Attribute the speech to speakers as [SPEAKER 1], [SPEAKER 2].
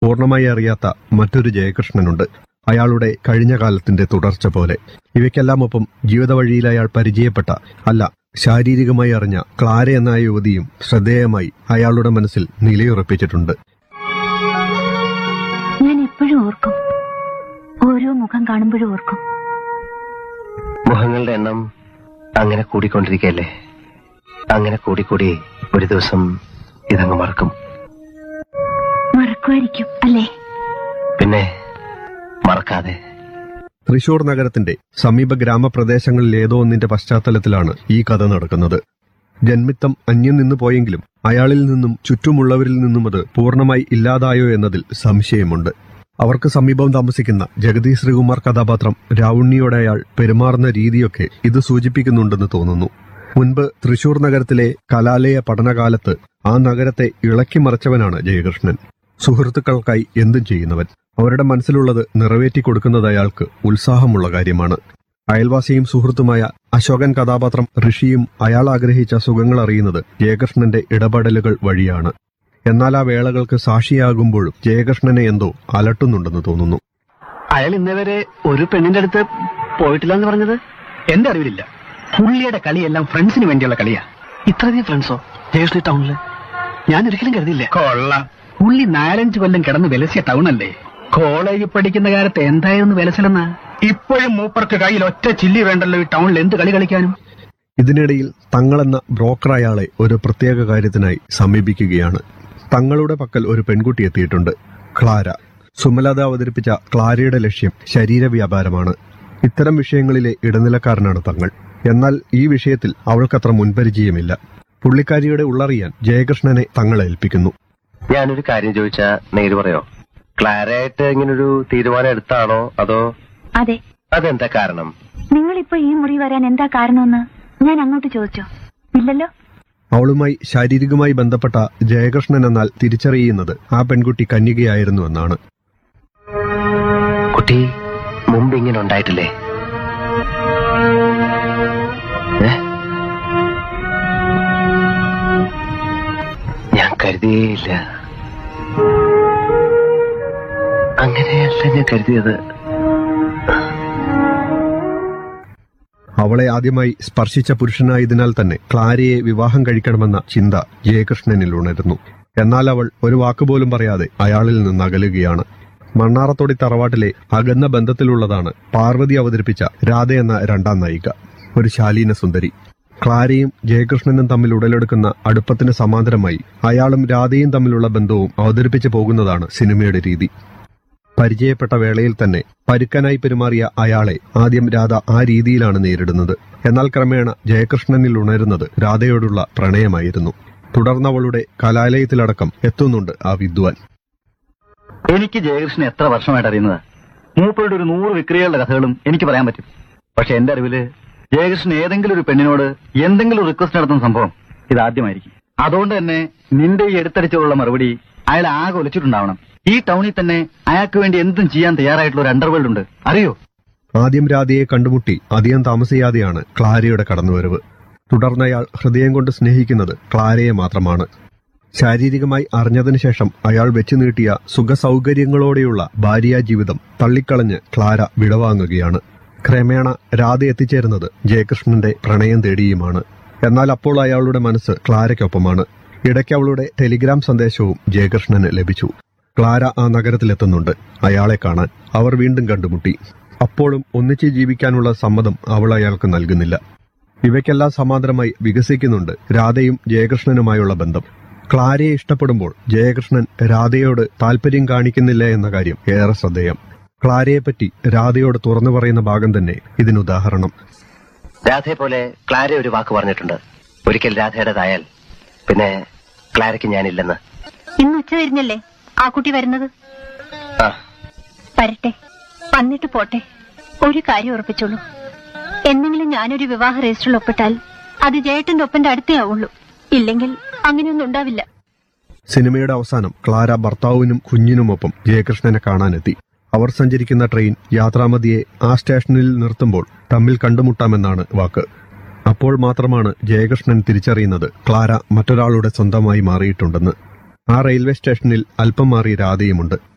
[SPEAKER 1] പൂർണ്ണമായി അറിയാത്ത മറ്റൊരു ജയകൃഷ്ണനുണ്ട് അയാളുടെ കഴിഞ്ഞ കാലത്തിന്റെ തുടർച്ച പോലെ ഇവയ്ക്കെല്ലാമൊപ്പം ജീവിത വഴിയിൽ അയാൾ പരിചയപ്പെട്ട അല്ല ശാരീരികമായി അറിഞ്ഞ ക്ലാര എന്ന ആ യുവതിയും ശ്രദ്ധേയമായി അയാളുടെ മനസ്സിൽ നിലയുറപ്പിച്ചിട്ടുണ്ട്
[SPEAKER 2] ഞാൻ എപ്പോഴും ഓർക്കും ഓരോ മുഖം കാണുമ്പോഴും ഓർക്കും
[SPEAKER 3] മുഖങ്ങളുടെ എണ്ണം അങ്ങനെ കൂടിക്കൊണ്ടിരിക്കുകയല്ലേ അങ്ങനെ കൂടിക്കൂടി ഒരു ദിവസം ഇതങ്ങ് മറക്കും
[SPEAKER 2] മറക്കുമായിരിക്കും അല്ലേ
[SPEAKER 3] പിന്നെ മറക്കാതെ
[SPEAKER 1] തൃശൂർ നഗരത്തിന്റെ സമീപ ഗ്രാമപ്രദേശങ്ങളിൽ ഏതോ ഒന്നിന്റെ പശ്ചാത്തലത്തിലാണ് ഈ കഥ നടക്കുന്നത് ജന്മിത്തം അന്യം നിന്നു പോയെങ്കിലും അയാളിൽ നിന്നും ചുറ്റുമുള്ളവരിൽ നിന്നും അത് പൂർണ്ണമായി ഇല്ലാതായോ എന്നതിൽ സംശയമുണ്ട് അവർക്ക് സമീപം താമസിക്കുന്ന ജഗതി ശ്രീകുമാർ കഥാപാത്രം രാവുണ്ണിയോടെ അയാൾ പെരുമാറുന്ന രീതിയൊക്കെ ഇത് സൂചിപ്പിക്കുന്നുണ്ടെന്ന് തോന്നുന്നു മുൻപ് തൃശൂർ നഗരത്തിലെ കലാലയ പഠനകാലത്ത് ആ നഗരത്തെ ഇളക്കി മറിച്ചവനാണ് ജയകൃഷ്ണൻ സുഹൃത്തുക്കൾക്കായി എന്തും ചെയ്യുന്നവൻ അവരുടെ മനസ്സിലുള്ളത് നിറവേറ്റി കൊടുക്കുന്നത് അയാൾക്ക് ഉത്സാഹമുള്ള കാര്യമാണ് അയൽവാസിയും സുഹൃത്തുമായ അശോകൻ കഥാപാത്രം ഋഷിയും അയാൾ ആഗ്രഹിച്ച സുഖങ്ങൾ അറിയുന്നത് ജയകൃഷ്ണന്റെ ഇടപെടലുകൾ വഴിയാണ് എന്നാൽ ആ വേളകൾക്ക് സാക്ഷിയാകുമ്പോഴും ജയകൃഷ്ണനെ എന്തോ അലട്ടുന്നുണ്ടെന്ന് തോന്നുന്നു
[SPEAKER 4] അയാൾ ഇന്നേവരെ ഒരു പെണ്ണിന്റെ അടുത്ത് പോയിട്ടില്ല എന്ന് പറഞ്ഞത് എന്റെ അറിവിലില്ല പുള്ളിയുടെ കളിയെല്ലാം ഫ്രണ്ട്സിന് വേണ്ടിയുള്ള കളിയാ ഇത്രയധികം ഫ്രണ്ട്സോ ജയശ്രീ ടൗണില് ഞാൻ ഒരിക്കലും കരുതിയില്ല കൊള്ളാം പുള്ളി നാലഞ്ച് കൊല്ലം കിടന്ന് വിലസിയ ടൗൺ അല്ലേ കോളേജിൽ പഠിക്കുന്ന കാലത്ത് എന്തായിരുന്നു വിലസിലെന്നാ ഇപ്പോഴും മൂപ്പർക്ക് കയ്യിൽ ഒറ്റ ചില്ലി വേണ്ടല്ലോ ഈ ടൗണിൽ എന്ത് കളി കളിക്കാനും
[SPEAKER 1] ഇതിനിടയിൽ തങ്ങളെന്ന ബ്രോക്കർ അയാളെ ഒരു പ്രത്യേക കാര്യത്തിനായി സമീപിക്കുകയാണ് തങ്ങളുടെ പക്കൽ ഒരു പെൺകുട്ടി എത്തിയിട്ടുണ്ട് ക്ലാര സുമലത അവതരിപ്പിച്ച ക്ലാരയുടെ ലക്ഷ്യം ശരീര വ്യാപാരമാണ് ഇത്തരം വിഷയങ്ങളിലെ ഇടനിലക്കാരനാണ് തങ്ങൾ എന്നാൽ ഈ വിഷയത്തിൽ അവൾക്കത്ര മുൻപരിചയമില്ല പുള്ളിക്കാരിയുടെ ഉള്ളറിയാൻ ജയകൃഷ്ണനെ തങ്ങൾ ഏൽപ്പിക്കുന്നു
[SPEAKER 3] ഞാനൊരു കാര്യം ചോദിച്ചാ നേര് പറയോ ക്ലാരായിട്ട് ഇങ്ങനൊരു തീരുമാനം എടുത്താണോ അതോ
[SPEAKER 2] അതെ
[SPEAKER 3] അതെന്താ കാരണം
[SPEAKER 2] നിങ്ങളിപ്പോ ഈ മുറി വരാൻ എന്താ കാരണമെന്ന് ഞാൻ അങ്ങോട്ട് ചോദിച്ചോ ഇല്ലല്ലോ
[SPEAKER 1] അവളുമായി ശാരീരികമായി ബന്ധപ്പെട്ട ജയകൃഷ്ണൻ എന്നാൽ തിരിച്ചറിയുന്നത് ആ പെൺകുട്ടി കന്യകയായിരുന്നു എന്നാണ്
[SPEAKER 3] കുട്ടി മുമ്പ് ഇങ്ങനെ ഉണ്ടായിട്ടില്ലേ ഏ? ഞാൻ കരുതിയേയില്ല അങ്ങനെയല്ല ഞാൻ കരുതിയത്
[SPEAKER 1] അവളെ ആദ്യമായി സ്പർശിച്ച പുരുഷനായതിനാൽ തന്നെ ക്ലാരയെ വിവാഹം കഴിക്കണമെന്ന ചിന്ത ജയകൃഷ്ണനിൽ ഉണരുന്നു എന്നാൽ അവൾ ഒരു വാക്കുപോലും പറയാതെ അയാളിൽ നിന്ന് അകലുകയാണ് മണ്ണാറത്തൊടി തറവാട്ടിലെ അകന്ന ബന്ധത്തിലുള്ളതാണ് പാർവതി അവതരിപ്പിച്ച രാധ എന്ന രണ്ടാം നായിക ഒരു ശാലീന സുന്ദരി ക്ലാരയും ജയകൃഷ്ണനും തമ്മിൽ ഉടലെടുക്കുന്ന അടുപ്പത്തിന് സമാന്തരമായി അയാളും രാധയും തമ്മിലുള്ള ബന്ധവും അവതരിപ്പിച്ചു പോകുന്നതാണ് സിനിമയുടെ രീതി പരിചയപ്പെട്ട വേളയിൽ തന്നെ പരുക്കനായി പെരുമാറിയ അയാളെ ആദ്യം രാധ ആ രീതിയിലാണ് നേരിടുന്നത് എന്നാൽ ക്രമേണ ജയകൃഷ്ണനിൽ ഉണരുന്നത് രാധയോടുള്ള പ്രണയമായിരുന്നു തുടർന്നവളുടെ കലാലയത്തിലടക്കം എത്തുന്നുണ്ട് ആ വിദ്വാൻ
[SPEAKER 4] എനിക്ക് ജയകൃഷ്ണൻ എത്ര വർഷമായിട്ട് അറിയുന്നത് മൂപ്പരുടെ ഒരു നൂറ് വിക്രികളുടെ കഥകളും എനിക്ക് പറയാൻ പറ്റും പക്ഷെ എന്റെ അറിവില് ജയകൃഷ്ണൻ ഏതെങ്കിലും ഒരു പെണ്ണിനോട് എന്തെങ്കിലും റിക്വസ്റ്റ് നടത്തുന്ന സംഭവം ഇതാദ്യമായിരിക്കും അതുകൊണ്ട് തന്നെ നിന്റെ ഈ എടുത്തടിച്ചുള്ള മറുപടി അയാൾ ആകെ ഒലിച്ചിട്ടുണ്ടാവണം ഈ ടൗണിൽ തന്നെ അയാൾക്ക് വേണ്ടി എന്തും ചെയ്യാൻ തയ്യാറായിട്ടുള്ള ഒരു അണ്ടർവേൾഡ് ഉണ്ട് അറിയോ
[SPEAKER 1] ആദ്യം രാധയെ കണ്ടുമുട്ടി അധികം താമസിയാതെയാണ് ക്ലാരയുടെ കടന്നുവരവ് തുടർന്ന് അയാൾ ഹൃദയം കൊണ്ട് സ്നേഹിക്കുന്നത് ക്ലാരയെ മാത്രമാണ് ശാരീരികമായി അറിഞ്ഞതിനു ശേഷം അയാൾ വെച്ചു നീട്ടിയ സുഖസൗകര്യങ്ങളോടെയുള്ള ഭാര്യാ ജീവിതം തള്ളിക്കളഞ്ഞ് ക്ലാര വിടവാങ്ങുകയാണ് ക്രമേണ രാധ എത്തിച്ചേരുന്നത് ജയകൃഷ്ണന്റെ പ്രണയം തേടിയുമാണ് എന്നാൽ അപ്പോൾ അയാളുടെ മനസ്സ് ക്ലാരയ്ക്കൊപ്പമാണ് ഇടയ്ക്ക് അവളുടെ ടെലിഗ്രാം സന്ദേശവും ജയകൃഷ്ണന് ലഭിച്ചു ക്ലാര ആ നഗരത്തിലെത്തുന്നുണ്ട് അയാളെ കാണാൻ അവർ വീണ്ടും കണ്ടുമുട്ടി അപ്പോഴും ഒന്നിച്ച് ജീവിക്കാനുള്ള സമ്മതം അവൾ അയാൾക്ക് നൽകുന്നില്ല ഇവയ്ക്കെല്ലാം സമാന്തരമായി വികസിക്കുന്നുണ്ട് രാധയും ജയകൃഷ്ണനുമായുള്ള ബന്ധം ക്ലാരയെ ഇഷ്ടപ്പെടുമ്പോൾ ജയകൃഷ്ണൻ രാധയോട് താല്പര്യം കാണിക്കുന്നില്ല എന്ന കാര്യം ഏറെ ശ്രദ്ധേയം ക്ലാരയെപ്പറ്റി രാധയോട് തുറന്നു പറയുന്ന ഭാഗം തന്നെ ഇതിനുദാഹരണം
[SPEAKER 3] രാധയെ പോലെ ക്ലാര ഒരു വാക്ക് പറഞ്ഞിട്ടുണ്ട് ഒരിക്കൽ രാധയുടേതായാൽ പിന്നെ ക്ലാരയ്ക്ക് ഞാനില്ലെന്ന്
[SPEAKER 2] ഇന്ന് ഉച്ച വരുന്നല്ലേ ആ കുട്ടി വരുന്നത്
[SPEAKER 3] ആ
[SPEAKER 2] വരട്ടെ വന്നിട്ട് പോട്ടെ ഒരു കാര്യം ഉറപ്പിച്ചോളൂ എന്നെങ്കിലും ഞാനൊരു വിവാഹ രജിസ്റ്ററിൽ ഒപ്പിട്ടാൽ അത് ജയേട്ടന്റെ ഒപ്പന്റെ അടുത്തേ ആവുള്ളൂ ഇല്ലെങ്കിൽ അങ്ങനെയൊന്നും ഉണ്ടാവില്ല
[SPEAKER 1] സിനിമയുടെ അവസാനം ക്ലാര ഭർത്താവിനും കുഞ്ഞിനുമൊപ്പം ജയകൃഷ്ണനെ കാണാനെത്തി അവർ സഞ്ചരിക്കുന്ന ട്രെയിൻ യാത്രാമതിയെ ആ സ്റ്റേഷനിൽ നിർത്തുമ്പോൾ തമ്മിൽ കണ്ടുമുട്ടാമെന്നാണ് വാക്ക് അപ്പോൾ മാത്രമാണ് ജയകൃഷ്ണൻ തിരിച്ചറിയുന്നത് ക്ലാര മറ്റൊരാളുടെ സ്വന്തമായി മാറിയിട്ടുണ്ടെന്ന് ആ റെയിൽവേ സ്റ്റേഷനിൽ അല്പം മാറി രാധയുമുണ്ട്